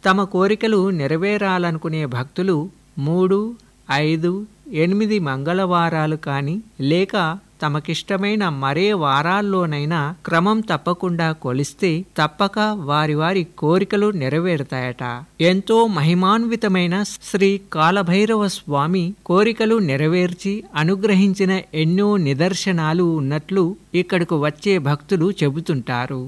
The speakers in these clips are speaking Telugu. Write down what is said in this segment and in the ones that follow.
తమ కోరికలు నెరవేరాలనుకునే భక్తులు మూడు ఐదు ఎనిమిది మంగళవారాలు కానీ లేక తమకిష్టమైన మరే వారాల్లోనైనా క్రమం తప్పకుండా కొలిస్తే తప్పక వారి వారి కోరికలు నెరవేరుతాయట ఎంతో మహిమాన్వితమైన శ్రీ కాలభైరవ స్వామి కోరికలు నెరవేర్చి అనుగ్రహించిన ఎన్నో నిదర్శనాలు ఉన్నట్లు ఇక్కడకు వచ్చే భక్తులు చెబుతుంటారు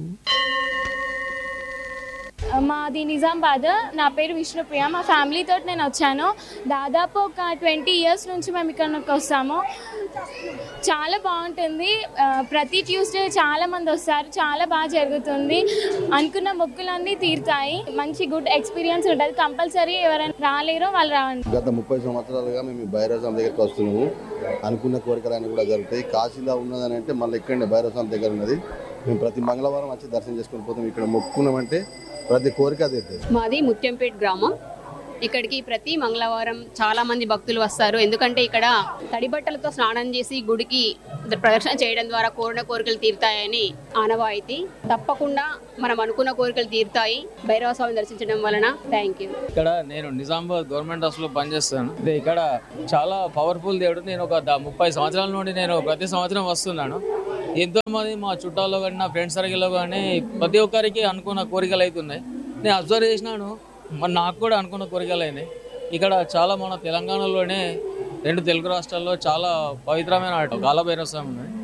మాది నిజామాబాద్ నా పేరు విష్ణుప్రియ మా ఫ్యామిలీతో నేను వచ్చాను దాదాపు ఒక ట్వంటీ ఇయర్స్ నుంచి మేము ఇక్కడికి వస్తాము చాలా బాగుంటుంది ఆ, ప్రతి ట్యూస్డే చాలా మంది వస్తారు చాలా బాగా జరుగుతుంది అనుకున్న మొక్కులన్నీ తీరుతాయి మంచి గుడ్ ఎక్స్పీరియన్స్ ఉంటుంది కంపల్సరీ ఎవరైనా రాలేరో వాళ్ళు రావండి గత ముప్పై సంవత్సరాలుగా మేము భైరవస్వామి దగ్గరికి వస్తున్నాము అనుకున్న కోరికలన్నీ కూడా జరుగుతాయి కాశీలో ఉన్నదని అంటే మళ్ళీ ఇక్కడనే భైరవస్వామి దగ్గర ఉన్నది మేము ప్రతి మంగళవారం వచ్చి దర్శనం చేసుకొని పోతాం ఇక్కడ మొక్కుకున్నామంటే ప్రతి కోరిక తీరుతుంది మాది ముత్యంపేట్ గ్రామం ఇక్కడికి ప్రతి మంగళవారం చాలా మంది భక్తులు వస్తారు ఎందుకంటే ఇక్కడ తడి బట్టలతో స్నానం చేసి గుడికి ప్రదర్శన చేయడం ద్వారా కోరిన కోరికలు తీరుతాయని ఆనవాయితీ తప్పకుండా మనం అనుకున్న కోరికలు తీరుతాయి భైరవ స్వామిని దర్శించడం వలన థ్యాంక్ యూ ఇక్కడ నేను నిజామాబాద్ గవర్నమెంట్ హాస్పిటల్లో పనిచేస్తాను ఇది ఇక్కడ చాలా పవర్ఫుల్ దేవుడు నేను ఒక ద- ముప్పై సంవత్సరాల నుండి నేను ప్రతి సంవత్సరం వస్తున్నాను ఎంతో మంది మా చుట్టాల్లో కానీ నా ఫ్రెండ్ సర్కిల్లో కానీ ప్రతి ఒక్కరికి అనుకున్న కోరికలు అవుతున్నాయి నేను అబ్జర్వ్ చేసినాను మరి నాకు కూడా అనుకున్న కోరికలు అయినాయి ఇక్కడ చాలా మన తెలంగాణలోనే రెండు తెలుగు రాష్ట్రాల్లో చాలా పవిత్రమైన ఆట కాలభైరవ స్వామి ఉంది